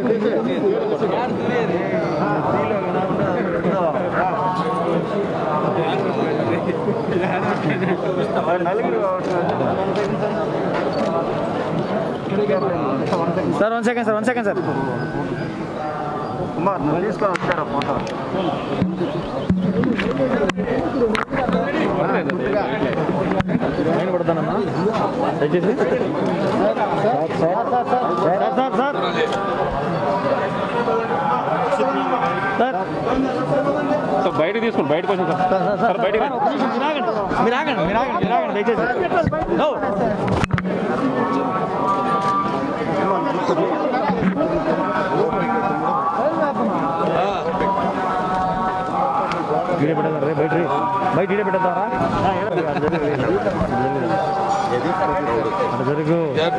Sir one second sir one second sir తీసుకొని వచ్చారా photo line పడతానమ్మా దయచేసి sir sir sir sir sir బయటకు తీసుకోండి బయటకు వచ్చాం సార్ సార్ సార్ సార్ బయటికి రండి. మీరు ఆగండి మీరు ఆగండి మీరు ఆగండి మీరు ఆగండి దయచేసి నో వీడియో పెట్టేద్దాం రే బయట రే. బయట వీడియో పెట్టేద్దారా అటు జరుగు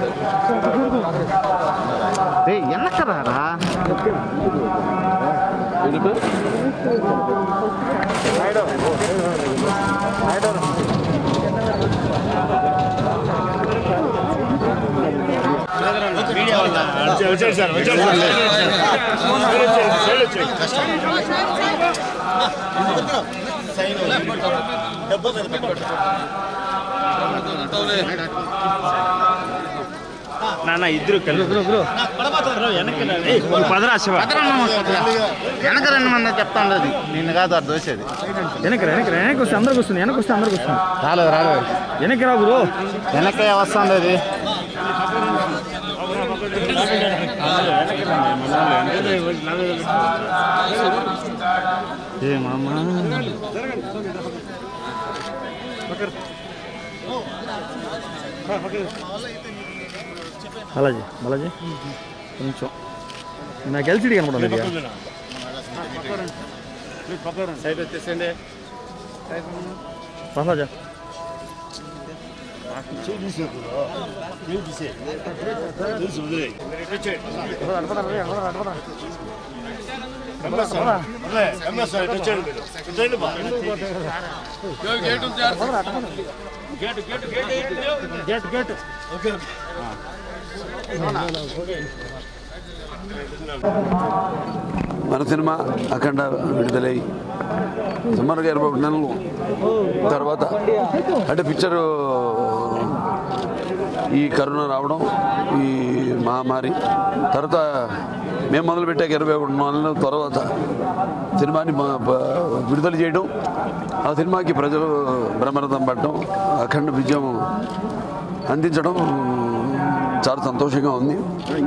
రే వెనకరారా నాన్న ఇద్దరు కలిసి పదరా శివ వెనక రెండు మంది చెప్తాను అది నిన్ను కాదు అది దోసేది వెనక్కి రా, వెనక్కి రా, వెనక్కి వస్తే అందరికి వస్తుంది వెనక్కి వస్తే అందరికి వస్తుంది రాలేదు రాలేదు వెనక్కి రా గురు వెనక వస్తుంది అది ఏ మామా బాలాజీ బాలాజీ కొంచెం నాకు ఎల్సిడి కనపడదు ఇది. సైడ్ వచ్చేసండి బాలాజా గేట్ గేట్ మన సినిమా అఖండ విడుదలై సుమారుగా ఇరవై ఒకటి నెలలు తర్వాత అంటే పిక్చరు ఈ కరోనా రావడం ఈ మహమ్మారి తర్వాత మేము మొదలుపెట్టాక ఇరవై ఒకటి నెలల తర్వాత సినిమాని మా- ప- విడుదల చేయడం ఆ సినిమాకి ప్రజలు బ్రహ్మరథం పడడం అఖండ విజయం అందించడం చాలా సంతోషంగా ఉంది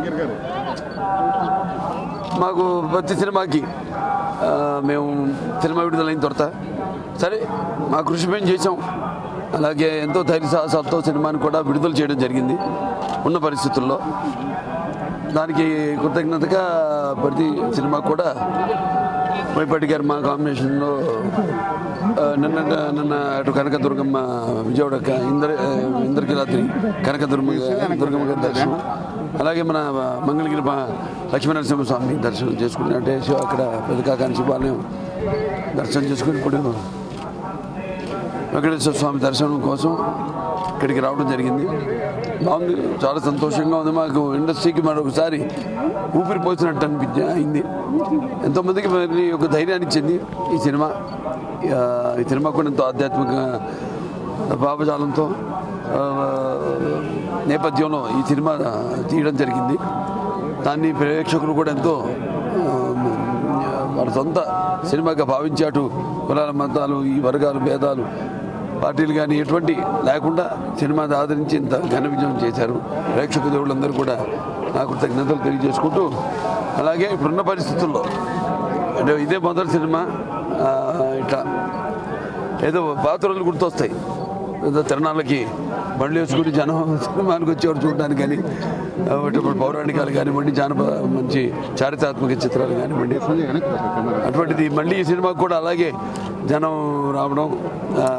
మాకు ప్రతి సినిమాకి ఆ, మేము సినిమా విడుదలైన తర్వాత సరే మా కృషి మేము చేసాం అలాగే ఎంతో ధైర్య సాహసాలతో సినిమాని కూడా విడుదల చేయడం జరిగింది ఉన్న పరిస్థితుల్లో దానికి కృతజ్ఞతగా ప్రతి సినిమా కూడా వైపాటి గారు మా కాంబినేషన్లో ఆ, నిన్న నిన్న అటు కనకదుర్గమ్మ విజయవాడ క- ఇంద్ర ఆ, ఇంద్రకిరాత్రి కనకదుర్గమ్మ దుర్గమ్మ గారి దర్శనం అలాగే మన మంగళగిరి మా లక్ష్మీనరసింహ స్వామి దర్శనం చేసుకుని అంటే శివ- అక్కడ పెదకాకాని శివాలయం దర్శనం చేసుకుని ఇప్పుడు వెంకటేశ్వర స్వామి దర్శనం కోసం ఇక్కడికి రావడం జరిగింది బాగుంది చాలా సంతోషంగా ఉంది మాకు ఇండస్ట్రీకి మరొకసారి ఊపిరి పోసినట్టు అనిపించి అయింది ఎంతోమందికి మరి ఒక ధైర్యాన్ని ఇచ్చింది ఈ సినిమా ఆ, ఈ సినిమా కూడా ఎంతో ఆధ్యాత్మిక భావజాలంతో ఆ, నేపథ్యంలో ఈ సినిమా తీయడం జరిగింది దాన్ని ప్రేక్షకులు కూడా ఎంతో ఆ, వాళ్ళ సొంత సినిమాగా భావించి అటు కులాల మతాలు ఈ వర్గాలు భేదాలు పార్టీలు కానీ ఎటువంటి లేకుండా సినిమాని ఆదరించి ఇంత ఘన విజయం చేశారు ప్రేక్షక దేవుళ్ళందరూ కూడా నా కృతజ్ఞతలు తెలియజేసుకుంటూ అలాగే ఇప్పుడున్న పరిస్థితుల్లో అంటే ఇదే మొదటి సినిమా ఆ, ఇట్లా ఏదో పాత రోజులు గుర్తొస్తాయి ఏదో తిరణాలకి బండ్లు వేసుకుని జనం సినిమానికి వచ్చేవారు చూడడానికి కానీ ఆ, ఇప్పుడు పౌరాణికాలు కానివ్వండి జానపద మంచి చారిత్రాత్మక చిత్రాలు కానివ్వండి అటువంటిది మళ్ళీ ఈ సినిమాకు కూడా అలాగే జనం రావడం ఆ,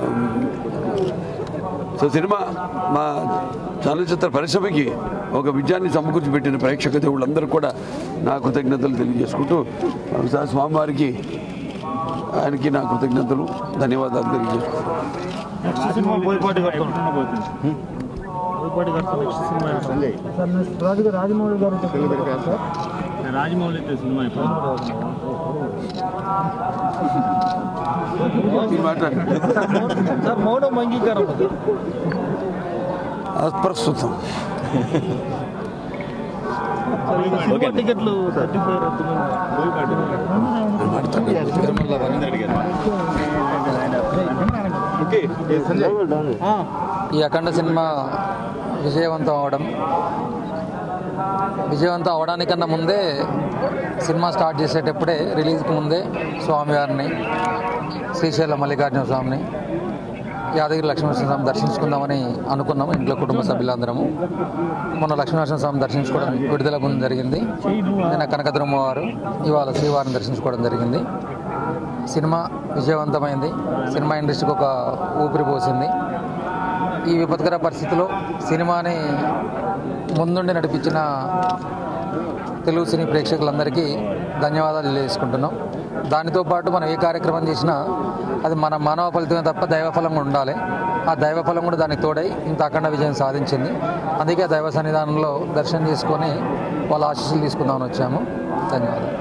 సో సినిమా మా చలనచిత్ర పరిశ్రమకి ఒక విజయాన్ని సమకూర్చి పెట్టిన ప్రేక్షక దేవుళ్ళందరూ కూడా నా కృతజ్ఞతలు తెలియజేసుకుంటూ ఒకసారి స్వామివారికి ఆయనకి నా కృతజ్ఞతలు ధన్యవాదాలు తెలియజేసుకుంటాను సినిమా బోయపాటి కడుతున్నాం బోయపాటి కడుతున్న నెక్స్ట్ సినిమా రాజు రాజమౌళి గారు చెప్పారు సార్ రాజమౌళితో సినిమా ఇప్పుడు మీరు మాట్లాడండి సార్ మౌనం అంగీకారం ప్రస్తుతం సినిమా టికెట్లు థర్టీ ఫైవ్ ఈ అఖండ సినిమా విజయవంతం అవడం విజయవంతం అవడానికన్నా ముందే సినిమా స్టార్ట్ చేసేటప్పుడే రిలీజ్కి ముందే స్వామివారిని శ్రీశైలం మల్లికార్జున స్వామిని యాదగిరి లక్ష్మీనరసింహ స్వామి దర్శించుకుందామని అనుకున్నాము ఇంట్లో కుటుంబ సభ్యులందరము మొన్న లక్ష్మీనరసింహ స్వామి దర్శించుకోవడం విడుదల ముందు జరిగింది నిన్న కనకదుర్మ వారు ఇవాళ శ్రీవారిని దర్శించుకోవడం జరిగింది సినిమా విజయవంతమైంది సినిమా ఇండస్ట్రీకి ఒక ఊపిరి పోసింది ఈ విపత్కర పరిస్థితిలో సినిమాని ముందుండి నడిపించిన తెలుగు సినీ ప్రేక్షకులందరికీ ధన్యవాదాలు తెలియజేసుకుంటున్నాం దానితో పాటు మనం ఏ కార్యక్రమం చేసినా అది మన మానవ ఫలితమే తప్ప దైవఫలం కూడా ఉండాలి ఆ దైవఫలం కూడా దానికి తోడై ఇంత అఖండ విజయం సాధించింది అందుకే ఆ దైవ సన్నిధానంలో దర్శనం చేసుకొని వాళ్ళ ఆశీస్సులు తీసుకుందామని వచ్చాము ధన్యవాదాలు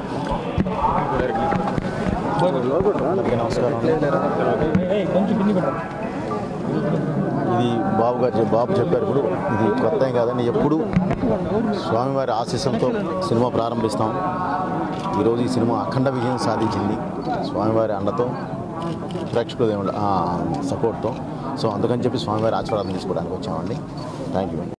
ఇది బాబు గారు చెప్- బాబు చెప్పారు ఇప్పుడు ఇది కొత్త ఏం కాదండి ఎప్పుడు స్వామివారి ఆశీస్సులతో సినిమా ప్రారంభిస్తాం ఈరోజు ఈ సినిమా అఖండ విజయం సాధించింది స్వామివారి అండతో ప్రేక్షకుల దేవుళ్ళ సపోర్ట్తో సో అందుకని చెప్పి స్వామివారి ఆశీర్వాదం తీసుకోవడానికి వచ్చామండి థ్యాంక్ యూ